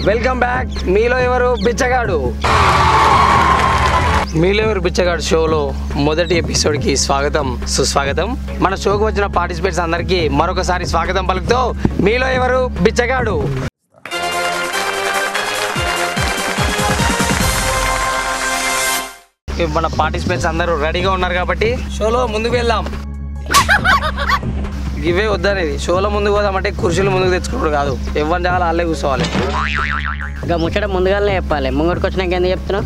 Welcome back మీలో ఎవరు బిచ్చగాడు మీలో ఎవరు బిచ్చగాడు షోలో మొదటి ఎపిసోడ్కి స్వాగతం సుస్వాగతం మన షోకి వచ్చిన పార్టిసిపేట్స్ అందరికీ మరొకసారి స్వాగతం పలుకుతూ మీలో ఎవరు బిచ్చగాడు మన పార్టిసిపేట్స్ అందరూ రెడీగా ఉన్నారు కాబట్టి షోలో ముందుకు వెళ్దాం ఇవే వద్దనేది షోలో ముందుకు పోదామంటే కుర్చీలు ముందుకు తెచ్చుకోవడం కాదు ఎవరి జాగాలో వాళ్ళే కూర్చోవాలి ఇంకా ముచ్చట ముందుగానే చెప్పాలి ముంగడికి వచ్చినాక ఎందుకు చెప్తున్నావు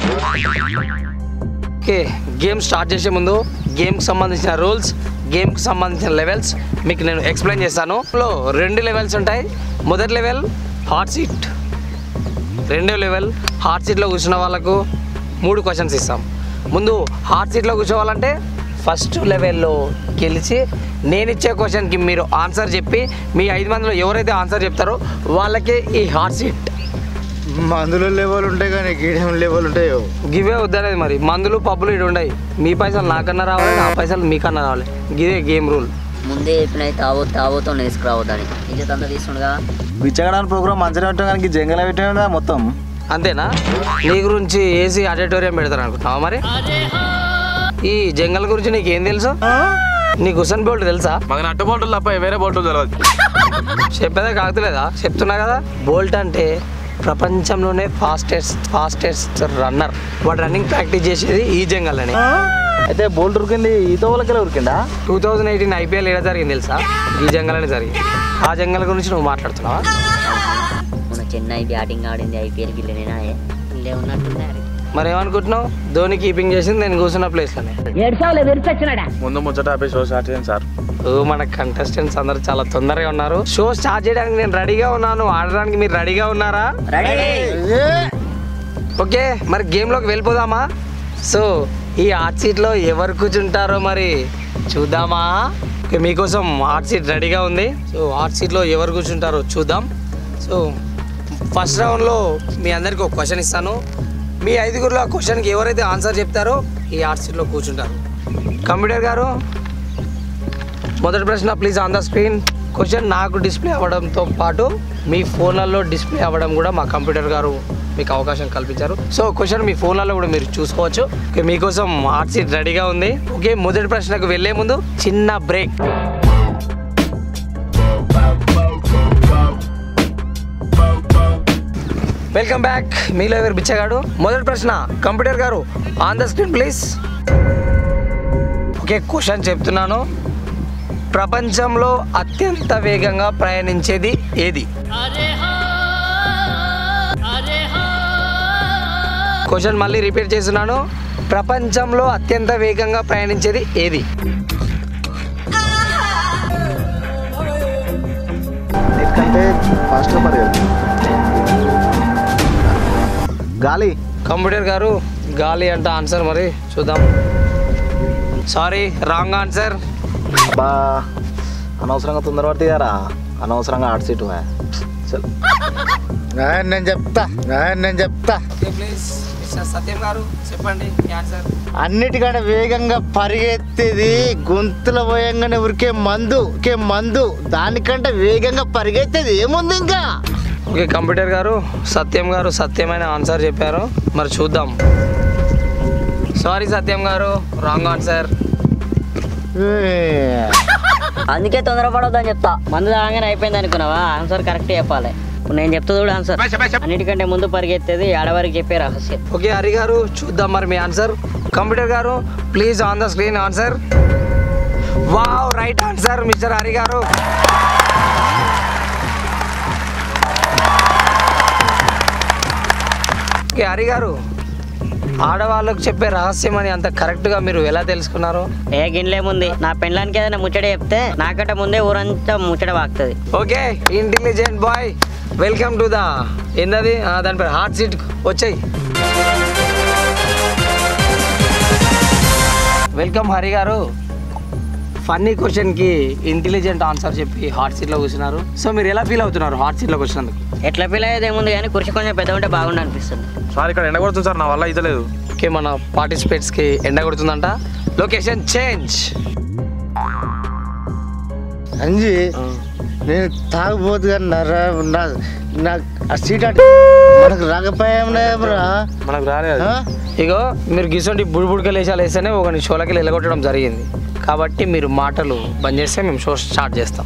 ఓకే గేమ్ స్టార్ట్ చేసే ముందు గేమ్కి సంబంధించిన రూల్స్ గేమ్కి సంబంధించిన లెవెల్స్ మీకు నేను ఎక్స్ప్లెయిన్ చేస్తాను లో రెండు లెవెల్స్ ఉంటాయి మొదటి లెవెల్ హాట్ సీట్ రెండో లెవెల్ హాట్ సీట్లో కూర్చున్న వాళ్ళకు మూడు క్వశ్చన్స్ ఇస్తాం ముందు హాట్ సీట్లో కూర్చోవాలంటే ఫస్ట్ లెవెల్లో గెలిచి నేను ఇచ్చే క్వశ్చన్కి మీరు ఆన్సర్ చెప్పి మీ ఐదు మందిలో ఎవరైతే ఆన్సర్ చెప్తారో వాళ్ళకే ఈ హాట్ సీట్ మందులో లెవెల్ ఉంటాయి కానీ గీడెం లెవెల్ ఉంటాయో గివే వద్దనేది మరి మందులు పబ్బులు ఇటు ఉండయి మీ పైసలు నాకన్నా రావాలి నా పైసలు మీకన్నా రావాలి గిదే గేమ్ రూల్ ముందే చెప్పిన తావో తావోతో తీసుకురావద్దని ఇజ్జత్ అంతా తీసుకుండగా బిచ్చగడానికి ప్రోగ్రామ్ మంచిగా ఉంటాం కానీ జంగల్ పెట్టా మొత్తం అంతేనా నీ గురించి ఏసీ ఆడిటోరియం పెడతారు అనుకుంటున్నావా మరి ఈ జంగల్ గురించి నీకేం తెలుసు నీకు హుసన్ బోల్ట్ తెలుసా మాకు నట్టు బోల్టులు తప్ప వేరే బోల్టులు తెలియదు చెప్పేదే కాకలేదా చెప్తున్నా కదా బోల్ట్ అంటే ప్రపంచంలోనే ఫాస్టెస్ట్ ఫాస్టెస్ట్ రన్నర్ వాడు రన్నింగ్ ప్రాక్టీస్ చేసేది ఈ జంగల్ అని అయితే బోల్ట్ ఉరికింది ఈతో వాళ్ళకి ఉరికిండా టూ థౌజండ్ ఎయిటీన్ ఐపీఎల్ ఎలా జరిగింది తెలుసా ఈ జంగల్ అని జరిగింది ఆ జంగల్ గురించి నువ్వు మాట్లాడుతున్నావా మన చెన్నై బ్యాటింగ్ ఆడింది ఐపీఎల్ గిల్లనేనా ఇల్లే ఉన్నట్టున్నారు మరి ఏమనుకుంటున్నావు ధోని కీపింగ్ చేసింది నేను కూర్చున్న ప్లేస్లోనే ఏడ్చావులే విరిచొచ్చినాడా ముందు ముచ్చట ఆపే షో స్టార్ట్ చేయండి సార్ ఓ, మన కంటెస్టెంట్స్ అందరు చాలా తొందరగా ఉన్నారు షో స్టార్ట్ చేయడానికి నేను రెడీగా ఉన్నాను ఆడడానికి మీరు రెడీగా ఉన్నారా ఓకే మరి గేమ్లోకి వెళ్ళిపోదామా సో ఈ ఆర్ట్ సీట్లో ఎవరు కూర్చుంటారో మరి చూద్దామా ఓకే మీకోసం ఆర్ట్ సీట్ రెడీగా ఉంది సో ఆర్ట్ సీట్లో ఎవరు కూర్చుంటారో చూద్దాం సో ఫస్ట్ రౌండ్లో మీ అందరికీ ఒక క్వశ్చన్ ఇస్తాను మీ ఐదుగురిలో ఆ క్వశ్చన్కి ఎవరైతే ఆన్సర్ చెప్తారో ఈ ఆర్ట్ సీట్లో కూర్చుంటారు కంప్యూటర్ గారు మొదటి ప్రశ్న please on the screen question నాకు డిస్ప్లే అవ్వడంతో పాటు మీ ఫోన్లలో డిస్ప్లే అవ్వడం కూడా మా కంప్యూటర్ గారు మీకు అవకాశం కల్పించారు సో క్వశ్చన్ మీ ఫోన్లలో కూడా మీరు చూసుకోవచ్చు ఓకే మీకోసం ఆర్ట్ సీట్ రెడీగా ఉంది ఓకే మొదటి ప్రశ్నకు వెళ్ళే ముందు చిన్న బ్రేక్ వెల్కమ్ బ్యాక్ మీలో ఎవరు బిచ్చగాడు మొదటి ప్రశ్న కంప్యూటర్ గారు on the screen please okay question చెప్తున్నాను ప్రపంచంలో అత్యంత వేగంగా ప్రయాణించేది ఏది క్వశ్చన్ మళ్ళీ రిపీట్ చేస్తున్నాను ప్రపంచంలో అత్యంత వేగంగా ప్రయాణించేది ఏది ఎందుకంటే ఫాస్ట్ పరిగెత్తు గాలి కంప్యూటర్ గారు గాలి అంట ఆన్సర్ మరి చూద్దాం సారీ రాంగ్ ఆన్సర్ బా అనవసరంగా తొందరపడితే గారా అనవసరంగా ఆర్ట్ సీటు చల్ నేను చెప్తా నేను చెప్తా ప్లీజ్ సత్యం గారు చెప్పండి ఆన్సర్ అన్నిటికంటే వేగంగా పరిగెత్తేది గొంతుల పోయంగానే ఉరికే మందు ఉరికే మందు దానికంటే వేగంగా పరిగెత్తేది ఏముంది ఇంకా ఓకే కంప్యూటర్ గారు సత్యం గారు సత్యమైన ఆన్సర్ చెప్పారు మరి చూద్దాం సారీ సత్యం గారు రాంగ్ ఆన్సర్ అందుకే తొందరపడొద్దని చెప్తా మందు తాగానే అయిపోయింది అనుకున్నావా ఆన్సర్ కరెక్ట్ చెప్పాలి ఇప్పుడు నేను చెప్తా చూడు ఆన్సర్ అన్నిటికంటే ముందు పరిగెత్తేది ఆడవారికి చెప్పే రహస్యం ఓకే హరి గారు చూద్దాం మరి మీ ఆన్సర్ కంప్యూటర్ గారు please on the screen answer wow right answer mister Hari గారు ఓకే హరి గారు ఆడవాళ్ళకు చెప్పే రహస్యం అని అంత కరెక్ట్గా మీరు ఎలా తెలుసుకున్నారు ఏ గిన్నెలేముంది నా పెళ్ళానికి ఏదైనా ముచ్చట చెప్తే నాకంటే ముందే ఊరంతా ముచ్చట వాగుతుంది okay intelligent boy welcome to the ఏందది ఆ, దాని పేరు హార్ట్ సీట్ వచ్చాయి వెల్కమ్ హరి గారు ఫన్నీ క్వశ్చన్కి ఇంటెలిజెంట్ ఆన్సర్ చెప్పి హార్ట్ సీట్లో కూర్చున్నారు సో మీరు ఎలా ఫీల్ అవుతున్నారు హార్ట్ సీట్లో కూర్చున్నందుకు ఎట్లా ఫీల్ అయ్యేది ఏముంది కానీ కుర్చీ కొంచెం పెద్ద ఉంటే బాగుండు అనిపిస్తుంది సార్ ఇక్కడ ఎండ కొడుతుంది సార్ నా వల్ల అయితే లేదు ఓకే మన పార్టిసిపేట్స్కి ఎండ కొడుతుందంట లొకేషన్ చేంజ్ అంజి నేను తాగుబోతు కానీ నరా నా నాకు ఆ సీట్ అంటే మనకు రాకపోయామరా మనకు రాలేదు ఇగో మీరు గిసొంటి బుడిబుడికలు వేసాలు వేస్తేనే ఒక షోలకి వెళ్ళగొట్టడం జరిగింది కాబట్టి మీరు మాటలు బంద్ చేస్తే మేము షో స్టార్ట్ చేస్తాం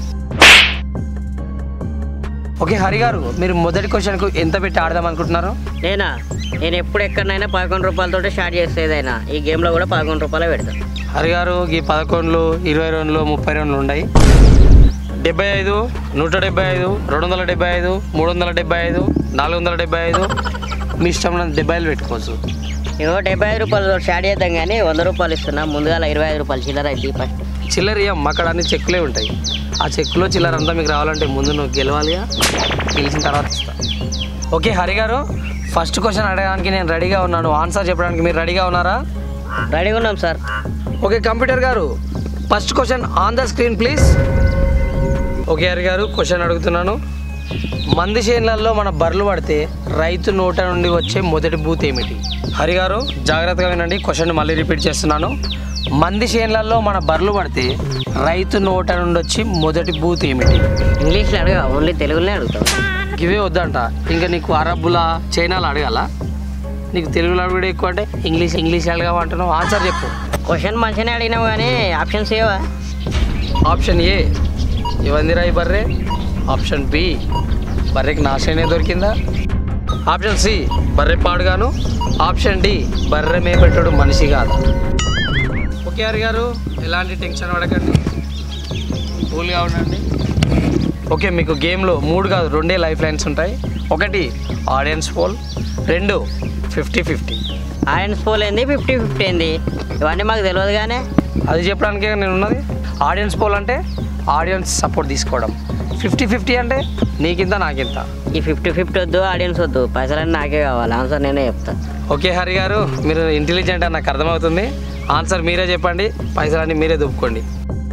ఓకే హరి గారు మీరు మొదటి క్వశ్చన్కు ఎంత పెట్టి ఆడదాం అనుకుంటున్నారు నేనా నేను ఎప్పుడు ఎక్కడైనా పదకొండు రూపాయలతో స్టార్ట్ చేసేదైనా ఈ గేమ్లో కూడా పదకొండు రూపాయలే పెడతా హరి గారు ఈ పదకొండులు ఇరవై రెండులు ముప్పై రెండులు ఉన్నాయి డెబ్బై ఐదు నూట డెబ్బై ఐదు రెండు వందల డెబ్బై ఐదు మూడు వందల డెబ్బై ఐదు నాలుగు వందల డెబ్బై ఐదు మీ ఇష్టం డెబ్బై ఐదు పెట్టుకోవచ్చు ఇగో డెబ్బై ఐదు రూపాయలతో స్టార్ట్ చేద్దాం కానీ వంద రూపాయలు ఇస్తున్నా ముందుగా ఇరవై ఐదు రూపాయలు చిల్లర అయితే ఫస్ట్ చిల్లర ఇయ్యం అక్కడ అన్ని చెక్కులే ఉంటాయి ఆ చెక్కులో చిల్లర అంతా మీకు రావాలంటే ముందు నువ్వు గెలవాలిగా గెలిచిన తర్వాత ఇస్తా ఓకే హరి గారు ఫస్ట్ క్వశ్చన్ అడగడానికి నేను రెడీగా ఉన్నాను ఆన్సర్ చెప్పడానికి మీరు రెడీగా ఉన్నారా రెడీగా ఉన్నాం సార్ ఓకే కంప్యూటర్ గారు first question on the screen please okay Hari గారు క్వశ్చన్ అడుగుతున్నాను మంది చేనులలో మన బర్రెలు పడితే రైతు నోట నుండి వచ్చే మొదటి బూత్ ఏమిటి హరి గారు జాగ్రత్తగా వినండి క్వశ్చన్ మళ్ళీ రిపీట్ చేస్తున్నాను మంది చేనులలో మన బర్రెలు పడితే రైతు నోట నుండి వచ్చి మొదటి బూత్ ఏమిటి ఇంగ్లీష్లో అడగా ఓన్లీ తెలుగులోనే అడుగుతాం ఇవే వద్దంట ఇంకా నీకు అరబ్బులా చైనాలో అడగాల నీకు తెలుగులో అడుగుడే ఎక్కువ అంటే ఇంగ్లీష్ ఇంగ్లీష్ అడగమంటున్నావు ఆన్సర్ చెప్పు క్వశ్చన్ మంచిగానే అడిగినావు కానీ ఆప్షన్స్ ఏవా ఆప్షన్ ఏ ఇవందిరా ఈ బర్రె ఆప్షన్ బి బర్రెకి నాశనే దొరికిందా ఆప్షన్ సి బర్రె పాడుగాను ఆప్షన్ డి బర్రె మేపెట్టడు మనిషి కాదు ఓకే హరి గారు ఎలాంటి టెన్షన్ పడకండి కూల్గా ఉండండి ఓకే మీకు గేమ్లో మూడు కాదు రెండే లైఫ్ లైన్స్ ఉంటాయి ఒకటి ఆడియన్స్ పోల్ రెండు ఫిఫ్టీ ఫిఫ్టీ ఆడియన్స్ పోల్ ఏంది ఫిఫ్టీ ఫిఫ్టీ ఏంది ఇవన్నీ మాకు తెలియదు కానీ అది చెప్పడానికే నేను ఉన్నది ఆడియన్స్ పోల్ అంటే ఆడియన్స్ సపోర్ట్ తీసుకోవడం ఫిఫ్టీ ఫిఫ్టీ అంటే నీకింత నాకింత ఈ ఫిఫ్టీ ఫిఫ్టీ వద్దు ఆడియన్స్ వద్దు పైసలన్నీ నాకే కావాలి ఆన్సర్ నేనే చెప్తా ఓకే హరి గారు మీరు ఇంటెలిజెంట్ అని నాకు అర్థమవుతుంది ఆన్సర్ మీరే చెప్పండి పైసలన్నీ మీరే దుప్పుకోండి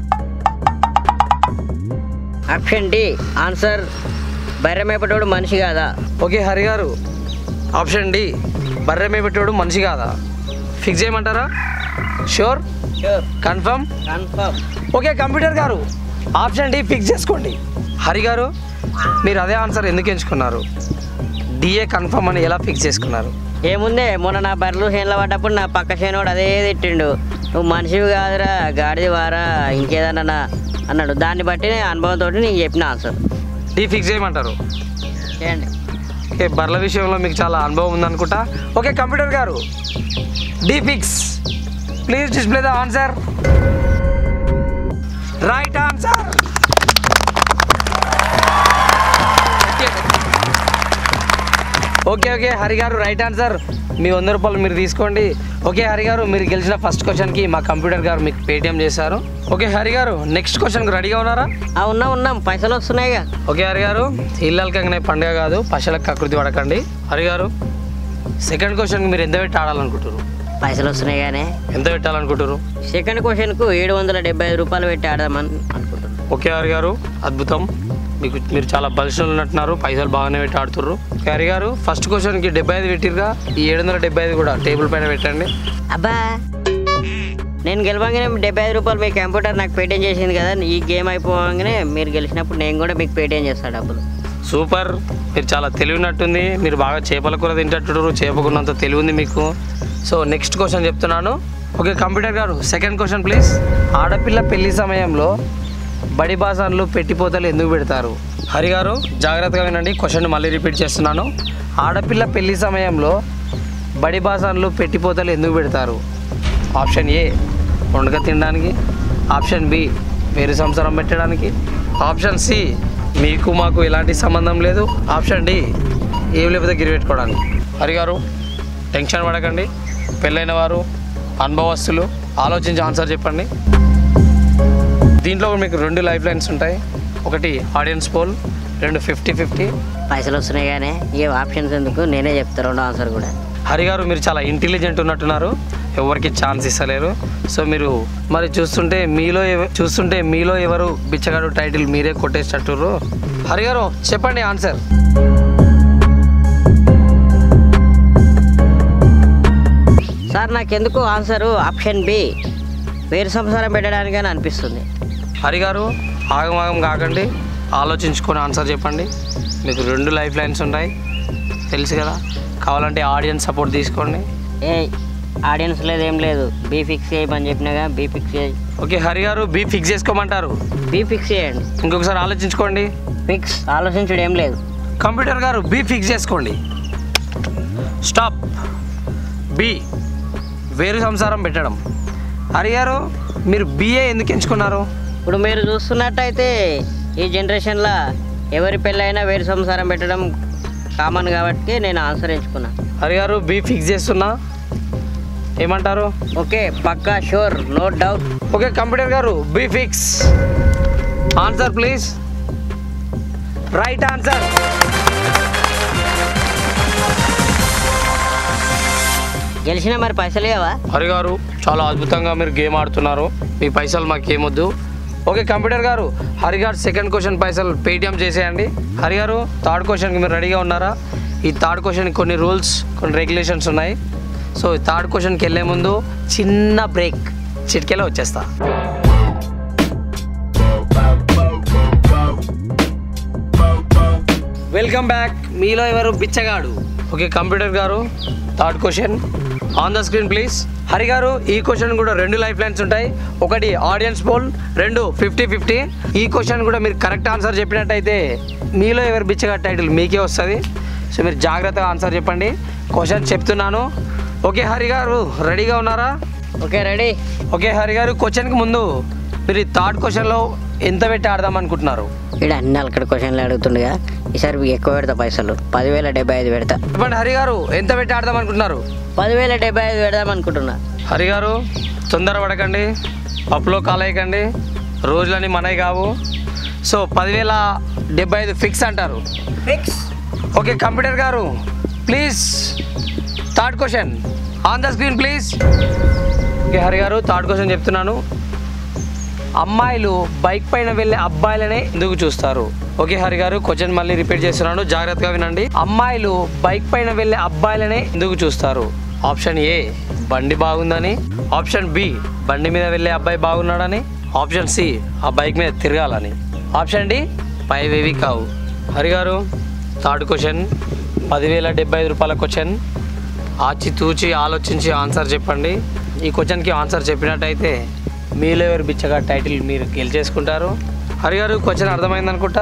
ఆప్షన్ డి ఆన్సర్ బర్రె మేపటోడు మనిషి కాదా ఓకే హరి గారు ఆప్షన్ డి బర్రె మేపెట్టోడు మనిషి కాదా ఫిక్స్ చేయమంటారా sure confirm confirm okay computer గారు ఆప్షన్ డి ఫిక్స్ చేసుకోండి హరి గారు మీరు అదే ఆన్సర్ ఎందుకు ఎంచుకున్నారు డిఏ కన్ఫర్మ్ అని ఎలా ఫిక్స్ చేసుకున్నారు ఏముందే మొన్న నా బర్రెలు చేనులో పడ్డప్పుడు నా పక్క చేనోడు అదే తిట్టిండు నువ్వు మనిషివి కాదురా గాడిది వారా ఇంకేదన్నా అన్నాడు దాన్ని బట్టి నేను అనుభవంతో నీకు చెప్పిన ఆన్సర్ డి ఫిక్స్ చేయమంటారు చేయండి ఓకే బర్ల విషయంలో మీకు చాలా అనుభవం ఉందనుకుంటా ఓకే కంప్యూటర్ గారు D fix please display the answer right answer okay okay Hari గారు రైట్ ఆన్సర్ మీ వంద రూపాయలు మీరు తీసుకోండి ఓకే హరి గారు మీరు గెలిచిన ఫస్ట్ క్వశ్చన్కి మా కంప్యూటర్ గారు మీకు పేటిఎం చేశారు ఓకే హరి గారు నెక్స్ట్ క్వశ్చన్కి రెడీగా ఉన్నారా ఆ ఉన్నాం ఉన్నాం పైసలు వస్తున్నాయిగా ఓకే హరి గారు ఇల్లలకంగానే పండుగ కాదు పశువులకు కకృతి పడకండి హరి గారు సెకండ్ క్వశ్చన్కి మీరు ఎంత పెట్టి ఆడాలనుకుంటారు పైసలు వస్తున్నాయి కానీ ఎంత పెట్టాలనుకుంటారు సెకండ్ క్వశ్చన్కు ఏడు వందల డెబ్బై ఐదు రూపాయలు పెట్టి ఆడదామని అనుకుంటున్నాను ఓకే హరి గారు అద్భుతం మీకు మీరు చాలా బలిష్టలు ఉన్నట్టున్నారు పైసలు బాగానే పెట్టి ఆడుతుర్రు ఓకే హరి గారు ఫస్ట్ క్వశ్చన్కి డెబ్బై ఐదు పెట్టిరుగా ఈ ఏడు వందల డెబ్బై ఐదు కూడా టేబుల్ పైన పెట్టండి అబ్బా నేను గెలవగానే డెబ్బై ఐదు రూపాయలు మీ కంప్యూటర్ నాకు పేటిఎం చేసింది కదా ఈ గేమ్ అయిపోగానే మీరు గెలిచినప్పుడు నేను కూడా మీకు పేటిఎం చేస్తాను డబ్బులు సూపర్ మీరు చాలా తెలివినట్టుంది మీరు బాగా చేపల కూర తింటట్టున్నారు చేపకున్నంత తెలివి ఉంది మీకు సో నెక్స్ట్ క్వశ్చన్ చెప్తున్నాను ఓకే కంప్యూటర్ గారు సెకండ్ క్వశ్చన్ ప్లీజ్ ఆడపిల్ల పెళ్లి సమయంలో బడి బాసాన్లు పెట్టిపోతలు ఎందుకు పెడతారు హరి గారు జాగ్రత్తగా వినండి క్వశ్చన్ మళ్ళీ రిపీట్ చేస్తున్నాను ఆడపిల్ల పెళ్లి సమయంలో బడి బాసాన్లు పెట్టిపోతలు ఎందుకు పెడతారు ఆప్షన్ ఏ వండక తినడానికి ఆప్షన్ బి వేరు సంసారం పెట్టడానికి ఆప్షన్ సి మీకు మాకు ఎలాంటి సంబంధం లేదు ఆప్షన్ డి ఏం లేకపోతే గిరి పెట్టుకోవడానికి హరి గారు టెన్షన్ పడకండి పెళ్ళైన వారు అనుభవస్తులు ఆలోచించి ఆన్సర్ చెప్పండి దీంట్లో మీకు రెండు లైఫ్ లైన్స్ ఉంటాయి ఒకటి ఆడియన్స్ పోల్ రెండు ఫిఫ్టీ ఫిఫ్టీ పైసలు వస్తున్నాయి కానీ ఏ ఆప్షన్స్ ఎందుకు నేనే చెప్తాను రెండో ఆన్సర్ కూడా హరి గారు మీరు చాలా ఇంటెలిజెంట్ ఉన్నట్టున్నారు ఎవరికి ఛాన్స్ ఇస్తలేరు సో మీరు మరి చూస్తుంటే మీలో ఎవ- చూస్తుంటే మీలో ఎవరు బిచ్చగాడు టైటిల్ మీరే కొట్టేసేటట్టుర్రు హరి గారు చెప్పండి ఆన్సర్ సార్ నాకెందుకు ఆన్సర్ ఆప్షన్ బి వేరు సంసారం పెట్టడానికి అని అనిపిస్తుంది హరి గారు ఆగమాగం కాకండి ఆలోచించుకొని ఆన్సర్ చెప్పండి మీకు రెండు లైఫ్ లైన్స్ ఉంటాయి తెలుసు కదా కావాలంటే ఆడియన్స్ సపోర్ట్ తీసుకోండి ఏ ఆడియన్స్ లేదు ఏం లేదు బీ ఫిక్స్ చేయమని చెప్పినాగా బీ ఫిక్స్ చేయి ఓకే హరి గారు బీ ఫిక్స్ చేసుకోమంటారు బీ ఫిక్స్ చేయండి ఇంకొకసారి ఆలోచించుకోండి ఫిక్స్ ఆలోచించడం ఏం లేదు కంప్యూటర్ గారు బి ఫిక్స్ చేసుకోండి స్టాప్ బి వేరు సంసారం పెట్టడం హరి గారు మీరు బిఏ ఎందుకు ఎంచుకున్నారు ఇప్పుడు మీరు చూస్తున్నట్టయితే ఈ జనరేషన్లో ఎవరి పెళ్ళైనా వేరు సంసారం పెట్టడం కామన్ కాబట్టి నేను ఆన్సర్ ఎంచుకున్నా హరి గారు బి ఫిక్స్ చేస్తున్నా ఏమంటారు ఓకే పక్కా sure no doubt okay computer గారు B fix answer please right answer గెలిచిన మరి పైసలు ఇవ్వవా హరి గారు చాలా అద్భుతంగా మీరు గేమ్ ఆడుతున్నారు మీ పైసలు మాకేమొద్దు ఓకే కంప్యూటర్ గారు హరి గారు సెకండ్ క్వశ్చన్ పైసలు పేటిఎం చేసేయండి హరి గారు థర్డ్ క్వశ్చన్కి మీరు రెడీగా ఉన్నారా ఈ థర్డ్ క్వశ్చన్కి కొన్ని రూల్స్ కొన్ని రెగ్యులేషన్స్ ఉన్నాయి సో ఈ థర్డ్ క్వశ్చన్కి వెళ్ళే ముందు చిన్న బ్రేక్ చిటికెలో వచ్చేస్తా వెల్కమ్ బ్యాక్ మీలో ఎవరు బిచ్చగాడు ఓకే కంప్యూటర్ గారు third question on the screen please Hari గారు ఈ క్వశ్చన్ కూడా రెండు లైఫ్ లైన్స్ ఉంటాయి ఒకటి ఆడియన్స్ పోల్ రెండు ఫిఫ్టీ ఫిఫ్టీ ఈ క్వశ్చన్ కూడా మీరు కరెక్ట్ ఆన్సర్ చెప్పినట్టయితే మీలో ఎవరు బిచ్చగాడు టైటిల్ మీకే వస్తుంది సో మీరు జాగ్రత్తగా ఆన్సర్ చెప్పండి క్వశ్చన్ చెప్తున్నాను ఓకే హరి గారు రెడీగా ఉన్నారా ఓకే రెడీ ఓకే హరి గారు క్వశ్చన్కి ముందు మీరు ఈ థర్డ్ క్వశ్చన్లో ఎంత పెట్టి ఆడదాం అనుకుంటున్నారు ఇక్కడ అన్ని అలకడ క్వశ్చన్లు అడుగుతుండగా ఈసారి ఎక్కువ పెడతా పైసలు పదివేల డెబ్బై ఐదు పెడతా చెప్పండి హరి గారు ఎంత పెట్టి ఆడదాం అనుకుంటున్నారు పదివేల డెబ్బై ఐదు పెడదాం అనుకుంటున్నా హరి గారు తొందర పడకండి పప్పులో కాలేయకండి రోజులని మనవి కావు సో పదివేల డెబ్బై ఐదు ఫిక్స్ అంటారు ఫిక్స్ ఓకే కంప్యూటర్ గారు please third question on the screen please okay Hari గారు థర్డ్ క్వశ్చన్ చెప్తున్నాను అమ్మాయిలు బైక్ పైన వెళ్ళే అబ్బాయిలనే ఎందుకు చూస్తారు ఓకే హరి గారు క్వశ్చన్ మళ్ళీ రిపీట్ చేస్తున్నాను జాగ్రత్తగా వినండి అమ్మాయిలు బైక్ పైన వెళ్ళే అబ్బాయిలనే ఎందుకు చూస్తారు ఆప్షన్ ఏ బండి బాగుందని ఆప్షన్ బి బండి మీద వెళ్ళే అబ్బాయి బాగున్నాడని ఆప్షన్ సి ఆ బైక్ మీద తిరగాలని ఆప్షన్ డి పైవేవి కావు హరి గారు థర్డ్ క్వశ్చన్ పదివేల డెబ్బై ఐదు రూపాయల క్వశ్చన్ ఆచి తూచి ఆలోచించి ఆన్సర్ చెప్పండి ఈ క్వశ్చన్కి ఆన్సర్ చెప్పినట్టయితే మీలో ఎవరు బిచ్చగా టైటిల్ మీరు గెలిచేసుకుంటారు హరి గారు క్వశ్చన్ అర్థమైంది అనుకుంటా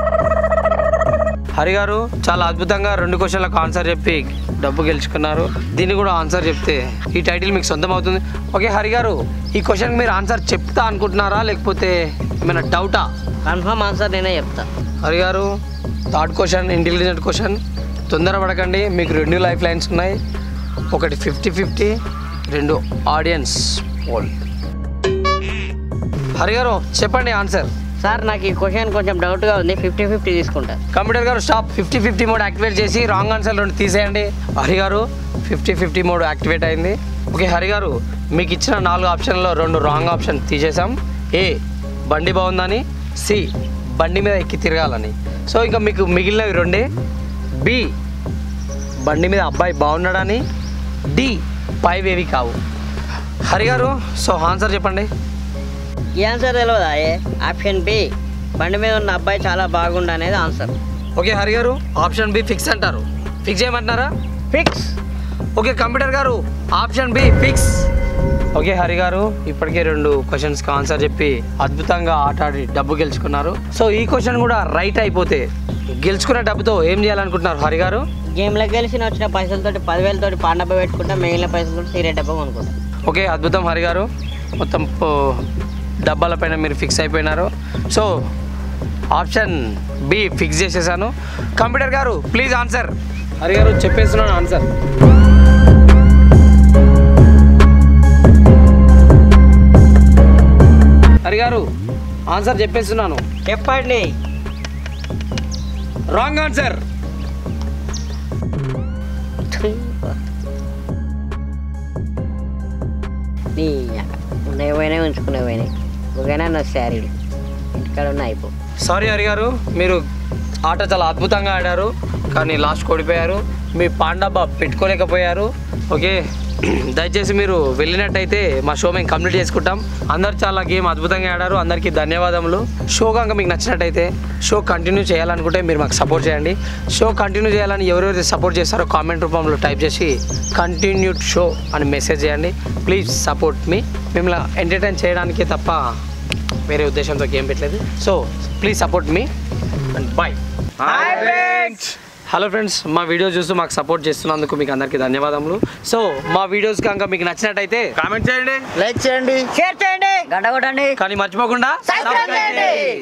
హరి గారు చాలా అద్భుతంగా రెండు క్వశ్చన్లకు ఆన్సర్ చెప్పి డబ్బు గెలుచుకున్నారు దీన్ని కూడా ఆన్సర్ చెప్తే ఈ టైటిల్ మీకు సొంతం అవుతుంది ఓకే హరి గారు ఈ క్వశ్చన్కి మీరు ఆన్సర్ చెప్తా అనుకుంటున్నారా లేకపోతే ఏమైనా డౌటా కన్ఫర్మ్ ఆన్సర్ నేనే చెప్తా హరి గారు థర్డ్ క్వశ్చన్ ఇంటెలిజెంట్ క్వశ్చన్ తొందర పడకండి మీకు రెండు లైఫ్ లైన్స్ ఉన్నాయి ఒకటి ఫిఫ్టీ ఫిఫ్టీ రెండు ఆడియన్స్ పోల్ హరి గారు చెప్పండి ఆన్సర్ సార్ నాకు ఈ క్వశ్చన్ కొంచెం డౌట్గా ఉంది ఫిఫ్టీ ఫిఫ్టీ తీసుకుంటా కంప్యూటర్ గారు stop fifty fifty mode activate చేసి రాంగ్ ఆన్సర్ రెండు తీసేయండి హరి గారు ఫిఫ్టీ ఫిఫ్టీ మోడ్ యాక్టివేట్ అయింది ఓకే హరి గారు మీకు ఇచ్చిన నాలుగు ఆప్షన్లో రెండు రాంగ్ ఆప్షన్ తీసేసాం ఏ బండి బాగుందని సి బండి మీద ఎక్కి తిరగాలని సో ఇంకా మీకు మిగిలినవి రెండే బి బండి మీద అబ్బాయి బాగున్నాడని డి పైవేవి కావు హరి గారు సో ఆన్సర్ చెప్పండి ఈ ఆన్సర్ తెలియదా ఏ ఆప్షన్ బి బండి మీద ఉన్న అబ్బాయి చాలా బాగుండు అనేది ఆన్సర్ ఓకే హరి గారు ఆప్షన్ బి ఫిక్స్ అంటారు ఫిక్స్ చేయమంటున్నారా ఫిక్స్ ఓకే కంప్యూటర్ గారు option B fix okay Hari గారు ఇప్పటికే రెండు క్వశ్చన్స్కి ఆన్సర్ చెప్పి అద్భుతంగా ఆట ఆడి డబ్బు గెలుచుకున్నారు సో ఈ క్వశ్చన్ కూడా రైట్ అయిపోతే గెలుచుకున్న డబ్బుతో ఏం చేయాలనుకుంటున్నారు హరి గారు గేమ్లో గెలిచిన వచ్చిన పైసలతోటి పదివేలతోటి పాండబ్బ పెట్టుకుంటా మిగిలిన పైసలతోటి సీరియట్ డబ్బా కొనుక్కుంటా ఓకే అద్భుతం హరి గారు మొత్తం పో- డబ్బాల పైన మీరు ఫిక్స్ అయిపోయినారు సో ఆప్షన్ బి ఫిక్స్ చేసేసాను కంప్యూటర్ గారు ప్లీజ్ ఆన్సర్ హరి గారు చెప్పేస్తున్నాను ఆన్సర్ హరి గారు ఆన్సర్ చెప్పేస్తున్నాను చెప్పండి రాంగ్ ఆన్సర్ నీ ఉన్నాయి పోయినాయి ఉంచుకునే పోయినాయి ఒకైనా నా శారీ ఇంటికాడ ఉన్న అయిపో సారీ హరి గారు మీరు ఆట చాలా అద్భుతంగా ఆడారు కానీ లాస్ట్ ఓడిపోయారు మీ పాండబ్బ పెట్టుకోలేకపోయారు ఓకే దయచేసి మీరు వెళ్ళినట్టయితే మా షో మేము కంప్లీట్ చేసుకుంటాం అందరు చాలా గేమ్ అద్భుతంగా ఆడారు అందరికీ ధన్యవాదములు షో కనుక మీకు నచ్చినట్టయితే షో కంటిన్యూ చేయాలనుకుంటే మీరు మాకు సపోర్ట్ చేయండి షో కంటిన్యూ చేయాలని ఎవరెవరు సపోర్ట్ చేస్తారో కామెంట్ రూపంలో టైప్ చేసి కంటిన్యూడ్ షో అని మెసేజ్ చేయండి ప్లీజ్ సపోర్ట్ మీ మిమ్మల్ని ఎంటర్టైన్ చేయడానికే తప్ప వేరే ఉద్దేశంతో గేమ్ పెట్టలేదు సో ప్లీజ్ సపోర్ట్ మీ అండ్ బాయ్ హలో ఫ్రెండ్స్ మా వీడియో చూస్తూ మాకు సపోర్ట్ చేస్తున్నందుకు మీకు అందరికీ ధన్యవాదములు సో మా వీడియోస్ కనుక మీకు నచ్చినట్టయితే కామెంట్ చేయండి లైక్ చేయండి షేర్ చేయండి గంట కొట్టండి కానీ మర్చిపోకుండా Subscribe చేయండి.